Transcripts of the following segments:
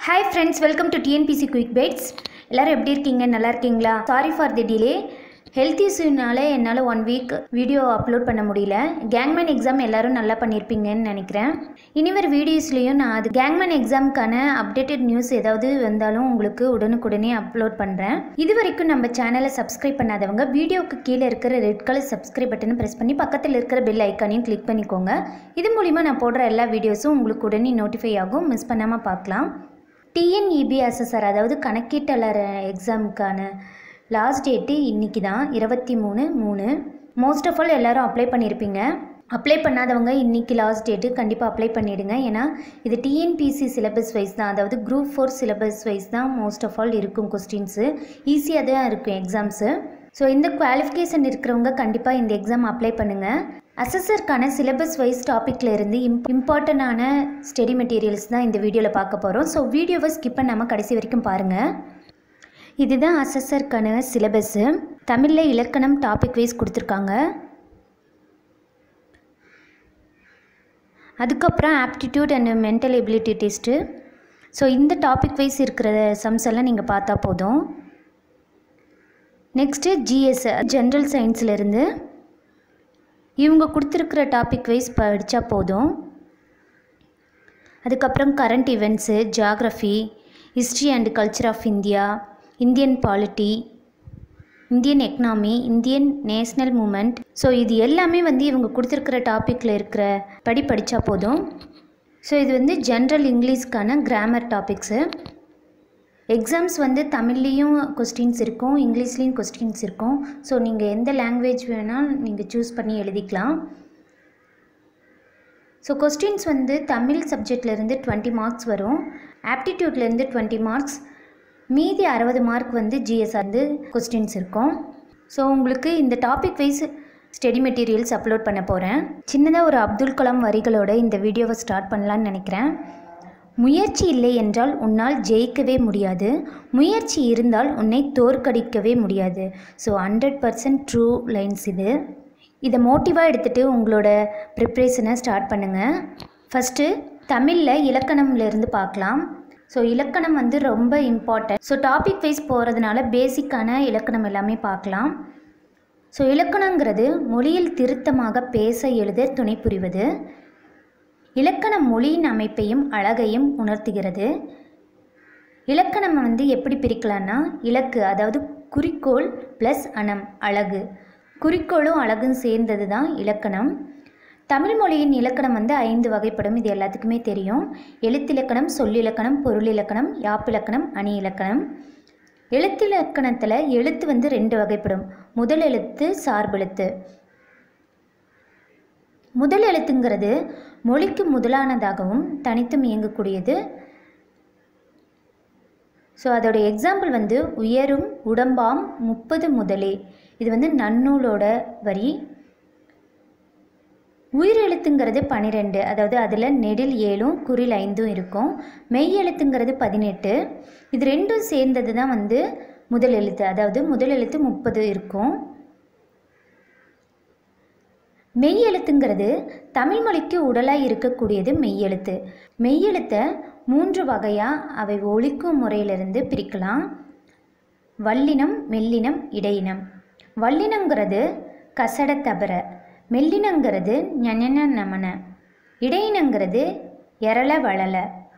hi friends welcome to TNPSC quick bites எல்லோரும் எப்படி இருக்கீங்க நல்லா இருக்கீங்களா sorry for the delay health இஷ்யூனால என்னால் ஒன் வீக் வீடியோ அப்லோட் பண்ண முடியல கேங்மேன் எக்ஸாம் எல்லாரும் நல்லா பண்ணியிருப்பீங்கன்னு நினைக்கிறேன் இனி வர வீடியோஸ்லேயும் நான் அது கேங்மேன் எக்ஸாமுக்கான அப்டேட்டட் நியூஸ் ஏதாவது வந்தாலும் உங்களுக்கு உடனுக்குடனே அப்லோட் பண்ணுறேன் இது வரைக்கும் நம்ம சேனலை சப்ஸ்கிரைப் பண்ணாதவங்க வீடியோவுக்கு கீழே இருக்கிற ரெட் கலர் சப்ஸ்கிரைப் பட்டனை ப்ரெஸ் பண்ணி பக்கத்தில் இருக்கிற பெல் ஐக்கானையும் கிளிக் பண்ணிக்கோங்க இது மூலிமா நான் போடுற எல்லா வீடியோஸும் உங்களுக்கு உடனே நோட்டிஃபை ஆகும் மிஸ் பண்ணாமல் பார்க்கலாம் டிஎன்இபி அசஸர் அதாவது கணக்கீட்டாளர் எக்ஸாமுக்கான லாஸ்ட் டேட்டு இன்றைக்கி தான் இருபத்தி மூணு மூணு மோஸ்ட் ஆஃப் ஆல் எல்லோரும் அப்ளை பண்ணியிருப்பீங்க அப்ளை பண்ணாதவங்க இன்றைக்கி லாஸ்ட் டேட்டு கண்டிப்பாக அப்ளை பண்ணிவிடுங்க ஏன்னா இது டிஎன்பிசி சிலபஸ் வைஸ் தான் அதாவது குரூப் ஃபோர் சிலபஸ் வைஸ் தான் மோஸ்ட் ஆஃப் ஆல் இருக்கும் கொஸ்டின்ஸு ஈஸியாக தான் இருக்கும் எக்ஸாம்ஸு ஸோ இந்த குவாலிஃபிகேஷன் இருக்கிறவங்க கண்டிப்பாக இந்த எக்ஸாம் அப்ளை பண்ணுங்கள் அசஸருக்கான சிலபஸ் வைஸ் டாப்பிக்கில் இருந்து இம் இம்பார்ட்டண்டான ஸ்டடி மெட்டீரியல்ஸ் தான் இந்த வீடியோவில் பார்க்க போகிறோம் ஸோ வீடியோவை ஸ்கிப் பண்ணாமல் கடைசி வரைக்கும் பாருங்கள் இதுதான் அசஸருக்கான சிலபஸ்ஸு தமிழில் இலக்கணம் டாபிக் வைஸ் கொடுத்துருக்காங்க அதுக்கப்புறம் aptitude and mental ability test so இந்த டாபிக் வைஸ் இருக்கிற சம்ஸ் எல்லாம் நீங்கள் பார்த்தா போதும் நெக்ஸ்ட்டு ஜிஎஸ் ஜென்ரல் சயின்ஸ்லேருந்து இவங்க கொடுத்துருக்குற டாபிக் வைஸ் படித்தா போதும் அதுக்கப்புறம் current events geography history and culture of India Indian polity Indian economy Indian national movement so இது எல்லாமே வந்து இவங்க கொடுத்துருக்குற டாப்பிக்கில் இருக்கிற படி படித்தா போதும் ஸோ இது வந்து ஜென்ரல் இங்கிலீஷ்க்கான கிராமர் டாபிக்ஸு எக்ஸாம்ஸ் வந்து தமிழ்லேயும் கொஸ்டின்ஸ் இருக்கும் இங்கிலீஷ்லேயும் கொஸ்டின்ஸ் இருக்கும் ஸோ நீங்கள் எந்த லாங்குவேஜ் வேணால் நீங்கள் சூஸ் பண்ணி எழுதிக்கலாம் ஸோ கொஸ்டின்ஸ் வந்து தமிழ் சப்ஜெக்ட்லேருந்து டுவெண்ட்டி மார்க்ஸ் வரும் ஆப்டிடியூட்லேருந்து டுவெண்ட்டி மார்க்ஸ் மீதி அறுபது மார்க் வந்து ஜிஎஸ் வந்து கொஸ்டின்ஸ் இருக்கும் ஸோ உங்களுக்கு இந்த topic wise study materials upload பண்ண போகிறேன் சின்னதாக ஒரு அப்துல் கலாம் வரிகளோட இந்த வீடியோவை ஸ்டார்ட் பண்ணலான்னு நினைக்கிறேன் முயற்சி இல்லை என்றால் உன்னால் ஜெயிக்கவே முடியாது முயற்சி இருந்தால் உன்னை தோற்கடிக்கவே முடியாது so hundred percent true lines இது இதை மோட்டிவாக எடுத்துகிட்டு உங்களோட ப்ரிப்ரேஷனை ஸ்டார்ட் பண்ணுங்கள் ஃபஸ்ட்டு தமிழில் இலக்கணம்லேருந்து பார்க்கலாம் ஸோ இலக்கணம் வந்து ரொம்ப இம்பார்ட்டன்ட் ஸோ டாபிக் வைஸ் போகிறதுனால பேசிக்கான இலக்கணம் எல்லாமே பார்க்கலாம் ஸோ இலக்கணங்கிறது மொழியில் திருத்தமாக பேச எழுத துணை புரிவது இலக்கணம் மொழியின் அமைப்பையும் அழகையும் உணர்த்துகிறது இலக்கணம் வந்து எப்படி பிரிக்கலான்னா இலக்கு அதாவது குறிக்கோள் ப்ளஸ் அணம் அழகு குறிக்கோளும் அழகும் சேர்ந்தது தான் இலக்கணம் தமிழ் மொழியின் இலக்கணம் வந்து ஐந்து வகைப்படும் இது எல்லாத்துக்குமே தெரியும் எழுத்திலக்கணம் சொல்லிலக்கணம் பொருளிலக்கணம் யாப்பிலக்கணம் அணி இலக்கணம் எழுத்திலக்கணத்தில் எழுத்து வந்து ரெண்டு வகைப்படும் முதல் எழுத்து சார்பெழுத்து முதல் எழுத்துங்கிறது மொழிக்கு முதலானதாகவும் தனித்தும் இயங்கக்கூடியது ஸோ அதோட எக்ஸாம்பிள் வந்து உயரும் உடம்பாம் முப்பது முதலே இது வந்து நன்னூலோட வரி உயிரெழுத்துங்கிறது பன்னிரெண்டு அதாவது அதில் நெடில் ஏழும் குறில் ஐந்தும் இருக்கும் மெய் எழுத்துங்கிறது பதினெட்டு இது ரெண்டும் சேர்ந்தது தான் வந்து முதல் எழுத்து அதாவது முதல் எழுத்து முப்பது இருக்கும் மெய் எழுத்துங்கிறது தமிழ் மொழிக்கு உடலாய் இருக்கக்கூடியது மெய்யெழுத்து மெய்யெழுத்தை மூன்று வகையாக அவை ஒழிக்கும் முறையிலிருந்து பிரிக்கலாம் வல்லினம் மெல்லினம் இடையினம் வல்லினங்கிறது கசட தபர மெல்லினங்கிறது ஞன நமன இடையினங்கிறது எரள வளல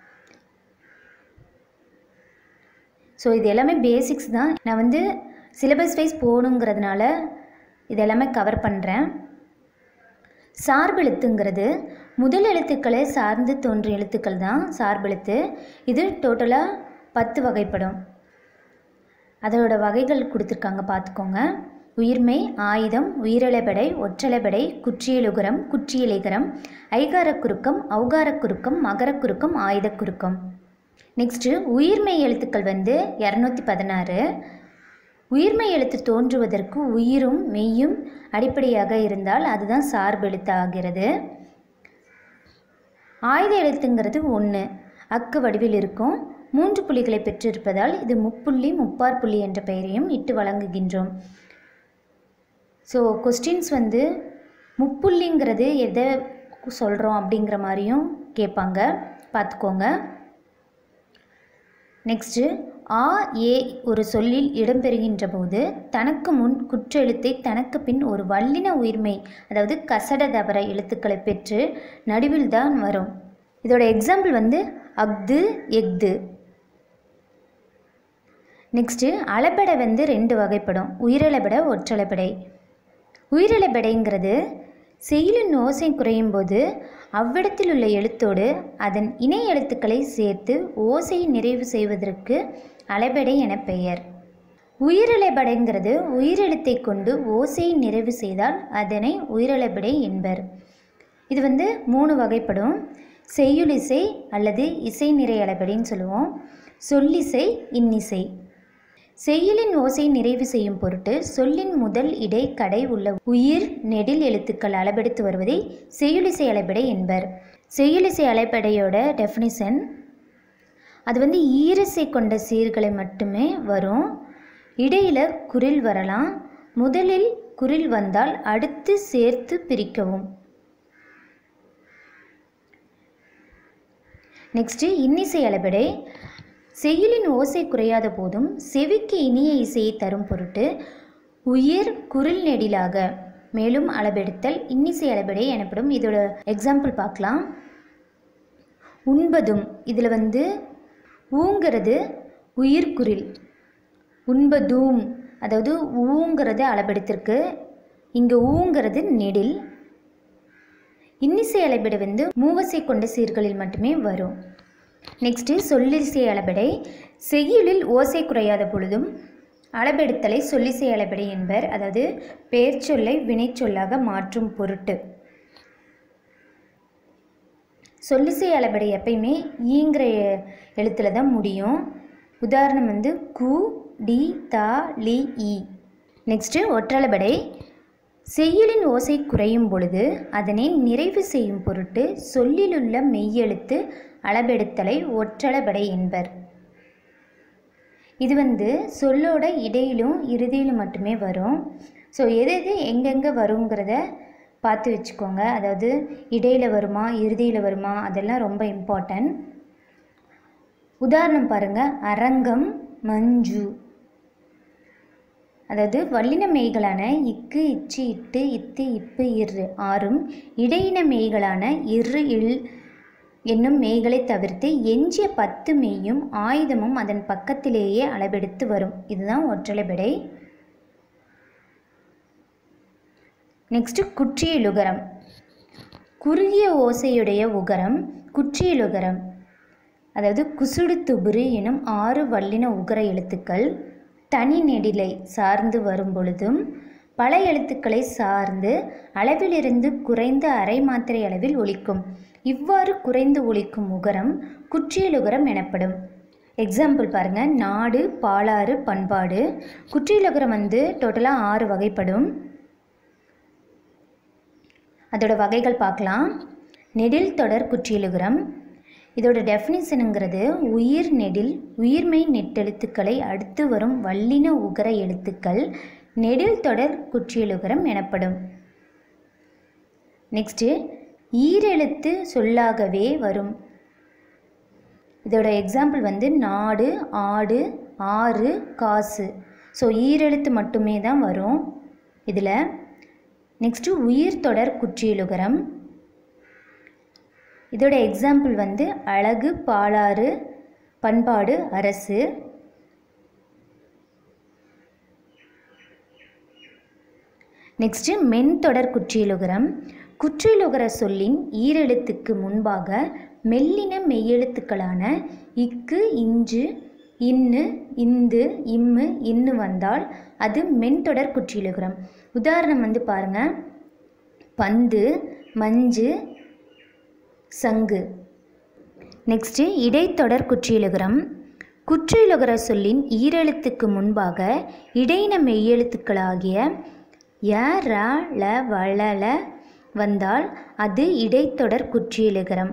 ஸோ இது எல்லாமே பேசிக்ஸ் தான் நான் வந்து சிலபஸ் வைஸ் போகணுங்கிறதுனால இது எல்லாமே கவர் பண்ணுறேன் சார்பெழுத்துங்கிறது முதல் எழுத்துக்களை சார்ந்து தோன்றிய எழுத்துக்கள் தான் சார்பெழுத்து இது டோட்டலாக பத்து வகைப்படும் அதோட வகைகள் கொடுத்துருக்காங்க பார்த்துக்கோங்க உயிர்மை ஆயுதம் உயிரிழபடை ஒற்றலைபடை குற்றியலுகரம் குற்றியலிகரம் ஐகாரக் குறுக்கம் ஔகாரக் குறுக்கம் மகரக் குறுக்கம் ஆயுதக் குறுக்கம் நெக்ஸ்ட்டு உயிர்மை எழுத்துக்கள் வந்து இரநூத்தி பதினாறு உயிர்மை எழுத்து தோன்றுவதற்கு உயிரும் மெய்யும் அடிப்படையாக இருந்தால் அதுதான் சார்பெழுத்து ஆகிறது ஆயுத எழுத்துங்கிறது ஒன்று அக்கு வடிவில் இருக்கும் மூன்று புள்ளிகளை பெற்றிருப்பதால் இது முப்புள்ளி முப்பார் புள்ளி என்ற பெயரையும் இட்டு வழங்குகின்றோம் ஸோ கொஸ்டின்ஸ் வந்து முப்புள்ளிங்கிறது எதை சொல்கிறோம் அப்படிங்கிற மாதிரியும் கேட்பாங்க பார்த்துக்கோங்க நெக்ஸ்ட்டு ஆ ஏ ஒரு சொல்லில் இடம்பெறுகின்ற போது தனக்கு முன் குற்றெழுத்தை தனக்கு பின் ஒரு வல்லின உயிர்மை அதாவது கசட தபர எழுத்துக்களை பெற்று நடுவில் தான் வரும் இதோட எக்ஸாம்பிள் வந்து அஃது எஃது நெக்ஸ்ட்டு அளபெடை வந்து ரெண்டு வகைப்படும் உயிரிழபெடை ஒற்றளபெடை உயிரிழபெடைங்கிறது செயலின் ஓசை குறையும் போது அவ்விடத்தில் உள்ள எழுத்தோடு அதன் இணை எழுத்துக்களை சேர்த்து ஓசையை நிறைவு செய்வதற்கு அளபெடை என பெயர் உயிரிழபடைங்கிறது உயிரெழுத்தை கொண்டு ஓசையை நிறைவு செய்தால் அதனை உயிரிழபடை என்பர் இது வந்து மூணு வகைப்படும் செய்யுளிசை அல்லது இசை நிறை அளபடின்னு சொல்லுவோம் சொல்லிசை இன்னிசை செய்யுளின் ஓசை நிறைவு செய்யும் பொருட்டு சொல்லின் முதல் இடை கடை உள்ள உயிர் நெடில் எழுத்துக்கள் அளபெடுத்து வருவதை செய்யுளிசை அளபெடை என்பர் செய்யுளிசை அளபெடையோட டெஃபினிஷன் அது வந்து ஈரசை கொண்ட சீர்களை மட்டுமே வரும் இடையில குரில் வரலாம் முதலில் குரில் வந்தால் அடுத்து சேர்த்து பிரிக்கவும் நெக்ஸ்ட்டு இன்னிசை அளபெடை செய்யுளின் ஓசை குறையாத போதும் செவிக்கு இனிய இசையை தரும் பொருட்டு உயிர் குரில் நெடிலாக மேலும் அளபெடுத்தல் இன்னிசை அளபெடை எனப்படும் இதோட எக்ஸாம்பிள் பார்க்கலாம் உண்பதும் இதில் வந்து ஊங்கிறது உயிர்குறில் உண்பதூம் அதாவது ஊங்கிறது அளபெடுத்திருக்கு இங்கே ஊங்கிறது நெடில் இன்னிசை அளபெடை வந்து மூவசை கொண்ட சீர்களில் மட்டுமே வரும் நெக்ஸ்ட்டு சொல்லிசை அளபெடை செய்யுளில் ஓசை குறையாத பொழுதும் அளபெடுத்தலை சொல்லிசை அளபெடை என்பர் அதாவது பெயர்ச்சொல்லை வினைச்சொல்லாக மாற்றும் பொருட்டு சொல்லிசை அளபெடை எப்பயுமே ஈங்கிற எழுத்துல தான் முடியும் உதாரணம் வந்து கு டி தா லி இ நெக்ஸ்ட்டு ஒற்றளபெடை செய்யுளின் ஓசை குறையும் பொழுது அதனை நிறைவு செய்யும் பொருட்டு சொல்லிலுள்ள மெய்யெழுத்து அளபெடுத்தலை ஒற்றளபடை என்பர் இது வந்து சொல்லோட இடையிலும் இறுதியிலும் மட்டுமே வரும் ஸோ எது எது எங்கெங்கே வருங்கிறத பார்த்து வச்சுக்கோங்க அதாவது இடையில் வருமா இறுதியில் வருமா அதெல்லாம் ரொம்ப இம்பார்ட்டன்ட் உதாரணம் பாருங்கள் அரங்கம் மஞ்சு அதாவது வல்லின மெய்களான இக்கு இச்சு இட்டு இத்து இப்பு இரு ஆறும் இடையின மெய்களான இரு இல் என்னும் மெய்களை தவிர்த்து எஞ்சிய பத்து மெய்யும் ஆயுதமும் அதன் பக்கத்திலேயே அளவெடுத்து வரும் இதுதான் ஒற்றலைபடை நெக்ஸ்ட்டு குற்றியலுகரம் குறுகிய ஓசையுடைய உகரம் குற்றியலுகரம் அதாவது குசுடு துபுரு எனும் ஆறு வல்லின உகர எழுத்துக்கள் தனி நெடிலை சார்ந்து வரும் பொழுதும் பல எழுத்துக்களை சார்ந்து அளவிலிருந்து குறைந்த அரை மாத்திரை அளவில் ஒலிக்கும் இவ்வாறு குறைந்து ஒலிக்கும் உகரம் குற்றியலுகரம் எனப்படும் எக்ஸாம்பிள் பாருங்கள் நாடு பாலாறு பண்பாடு குற்றியலுகரம் வந்து டோட்டலாக ஆறு வகைப்படும் அதோட வகைகள் பார்க்கலாம் நெடில் தொடர் குற்றியலுகரம் இதோட டெஃபினிஷனுங்கிறது உயிர் நெடில் உயிர்மெய் நெட்டெழுத்துக்களை அடுத்து வரும் வல்லின உகர எழுத்துக்கள் நெடில் தொடர் குற்றியலுகரம் எனப்படும் நெக்ஸ்ட்டு ஈரெழுத்து சொல்லாகவே வரும் இதோட எக்ஸாம்பிள் வந்து நாடு ஆடு ஆறு காசு ஸோ ஈரெழுத்து மட்டுமே தான் வரும் இதில் நெக்ஸ்ட்டு உயிர் தொடர் குற்றியலுகரம் இதோட எக்ஸாம்பிள் வந்து அழகு பாலாறு பண்பாடு அரசு நெக்ஸ்ட்டு மென் தொடர் குற்றியலுகரம் குற்றியலுகர சொல்லின் ஈரெழுத்துக்கு முன்பாக மெல்லின மெய்யெழுத்துக்களான இக்கு இஞ்சு இன்னு இந்து இம்மு இன்னு வந்தால் அது மென்தொடர் குற்றியலுகரம் உதாரணம் வந்து பாருங்க பந்து மஞ்சு சங்கு நெக்ஸ்ட்டு இடைத்தொடர் குற்றியலுகரம் குற்றியலுகர சொல்லின் ஈரெழுத்துக்கு முன்பாக இடையின மெய்யெழுத்துக்களாகிய ய ர ல வளல வந்தால் அது இடைத்தொடர் குற்றியலுகரம்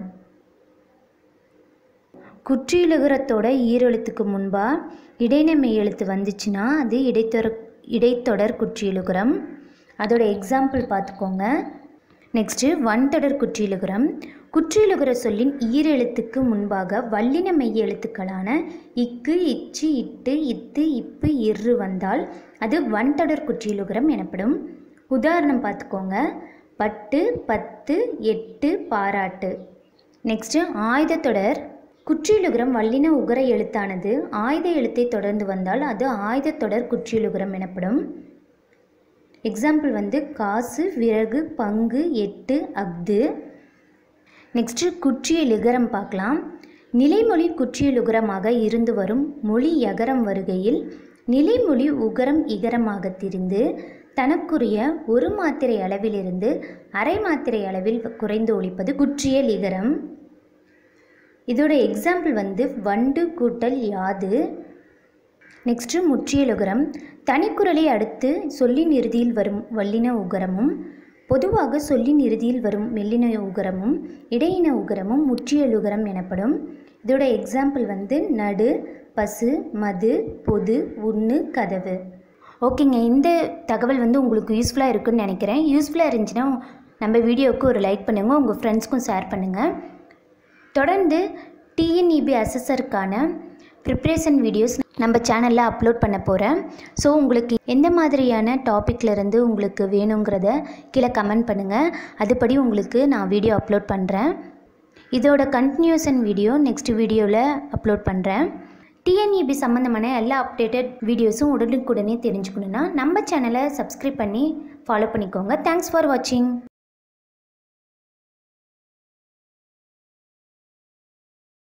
குற்றியலுகரத்தோட ஈரெழுத்துக்கு முன்பா இடையின மெய்யெழுத்து வந்துச்சுன்னா அது இடைத்தொடர் இடைத்தொடர் குற்றியலுகரம் அதோட எக்ஸாம்பிள் பார்த்துக்கோங்க நெக்ஸ்ட்டு வன்தொடர் குற்றியலுகரம் குற்றியலுகர சொல்லின் ஈரெழுத்துக்கு முன்பாக வல்லின மெய் எழுத்துக்களான இக்கு இச்சு இட்டு இத்து இப்பு இரு வந்தால் அது வன்தொடர் குற்றியலுகரம் எனப்படும் உதாரணம் பார்த்துக்கோங்க பட்டு பத்து எட்டு பாராட்டு நெக்ஸ்ட்டு ஆயுதத்தொடர் குற்றியலுகரம் வல்லின உகர எழுத்தானது ஆயுத எழுத்தை தொடர்ந்து வந்தால் அது ஆயுதத்தொடர் குற்றியலுகரம் எனப்படும் எக்ஸாம்பிள் வந்து காசு விறகு பங்கு எட்டு அஃது நெக்ஸ்ட்டு குற்றிய லிகரம் பார்க்கலாம் நிலைமொழி குற்றிய லுகரமாக இருந்து வரும் மொழி யகரம் வருகையில் நிலைமொழி உகரம் இகரமாக திரிந்து தனக்குரிய ஒரு மாத்திரை அளவிலிருந்து அரை மாத்திரை அளவில் குறைந்து ஒழிப்பது குற்றிய லிகரம் இதோட எக்ஸாம்பிள் வந்து வண்டு கூட்டல் யாது நெக்ஸ்ட்டு முற்றியலுகரம் தனிக்குறளை அடுத்து சொல்லின் இறுதியில் வரும் வல்லின உகரமும் பொதுவாக சொல்லின் இறுதியில் வரும் மெல்லின உகரமும் இடையின உகரமும் முற்றியலுகரம் எனப்படும் இதோட எக்ஸாம்பிள் வந்து நடு பசு மது பொது உண்ணு கதவு ஓகேங்க இந்த தகவல் வந்து உங்களுக்கு யூஸ்ஃபுல்லாக இருக்குன்னு நினைக்கிறேன் யூஸ்ஃபுல்லாக இருந்துச்சுன்னா நம்ம வீடியோவுக்கு ஒரு லைக் பண்ணுங்கள் உங்கள் ஃப்ரெண்ட்ஸ்க்கும் ஷேர் பண்ணுங்கள் தொடர்ந்து டிஎன்இபி அசஸருக்கான ப்ரிப்ரேஷன் வீடியோஸ் நம்ம சேனலில் அப்லோட் பண்ண போகிறேன் ஸோ உங்களுக்கு எந்த மாதிரியான டாப்பிக்கில் இருந்து உங்களுக்கு வேணுங்கிறத கீழே கமெண்ட் பண்ணுங்கள் அதுபடி உங்களுக்கு நான் வீடியோ அப்லோட் பண்ணுறேன் இதோட கண்டினியூஷன் வீடியோ நெக்ஸ்ட் வீடியோவில் அப்லோட் பண்ணுறேன் டிஎன்இபி சம்மந்தமான எல்லா அப்டேட்டட் வீடியோஸும் உடனுக்குடனே தெரிஞ்சுக்கணுன்னா நம்ம சேனலை சப்ஸ்கிரைப் பண்ணி ஃபாலோ பண்ணிக்கோங்க தேங்க்ஸ் ஃபார் வாட்சிங்